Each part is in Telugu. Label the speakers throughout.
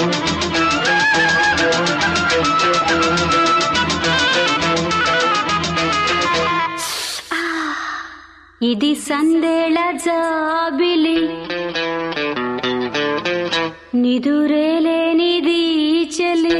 Speaker 1: ఇది సందేళ జాబిలి నిదురేలేనిది చలి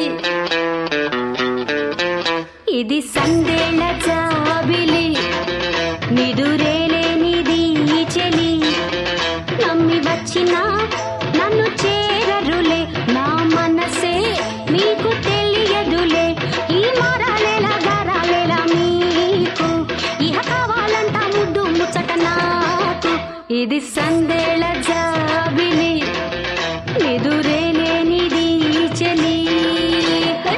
Speaker 1: ఇది సందేళ జాబిలి నిదురేలేనిది చలి నమ్మి వచ్చిన నన్ను చేరరులే నా మనసే మీకు తెలియదులే ఈ మారాలేలా గారాలేలా మీకు ఇహ కావాలంట ముద్దు ముచ్చట నాకు ఇది సందేళ జాబిలి ఎదురేలేనిది చలి హై!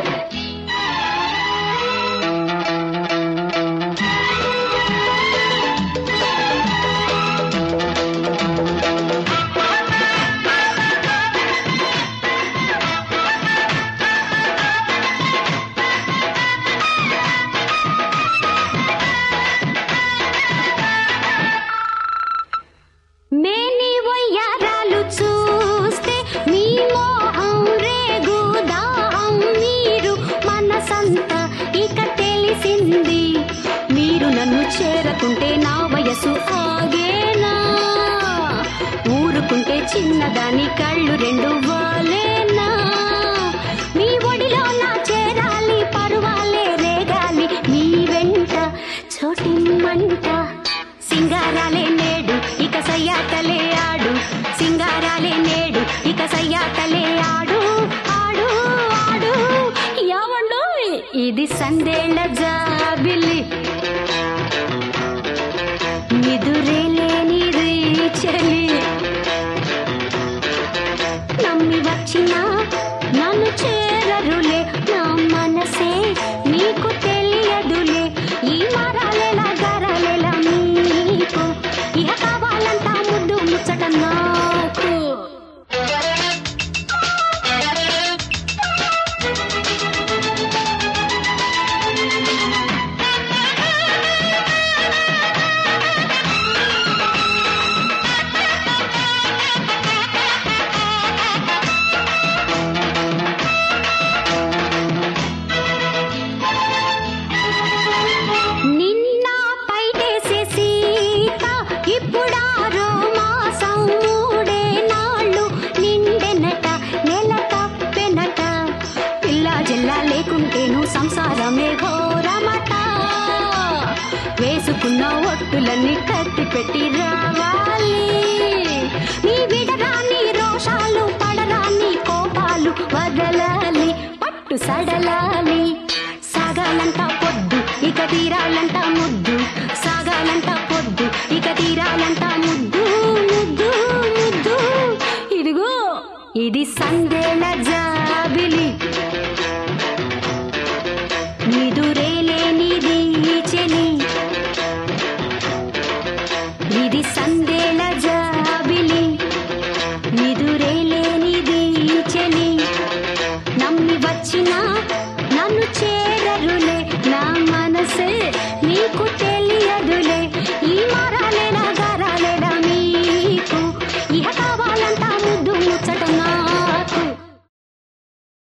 Speaker 1: మేని వయ్యారాలు చూస్తే మీ మోహం రేగు దాహం మీరు మనసంతా ఇక తెలిసింది మీరు నన్ను చేరకుంటే నా వయసు ఆగేనా ఊరుకుంటే చిన్నదాని కళ్ళు రెండు వాలేనా మీ ఒడిలో నా చేరాలి పరువాలే రేగాలి మీ వెంట చోటిమ్మంట సింగారాలే నేడు ఇక సయ్యాటలే ఆడు సింగారాలే నేడు ఇక సయ్యాటలే ఆడు ఆడు ఆడు యావండు ఇది సందేళ్ళ జాబిలి నిదురేలేనిది చలి నమ్మి వచ్చిన నన్ను చేరరులే నా మనసే నీకు తెలియదులే ఈ మారాలేలా గారాలేలా నీకు ఇహ కావాలంట ముద్దు ముచ్చట నాకు నిన్న పైటేసే సీత ఇప్పుడారో మాసం మూడే నాళ్ళు నిండెనట నెల తప్పెనట పిల్ల జిల్లా లేకుంటేను సంసారమే ఘోరమట వేసుకున్న ఒట్టులన్నీ కత్తి పెట్టి రావాలి నీ విడరాని రోషాలు పడరాని కోపాలు వదలాలి పట్టు సడలాలి సాగాలంట పొద్దు ఇక తీరాలంట ముద్దు సాగాలంట పొద్దు ఇక తీరాలంట ముద్దు ముద్దు ముద్దు ఇదిగో ఇది సందేళ జాబిలి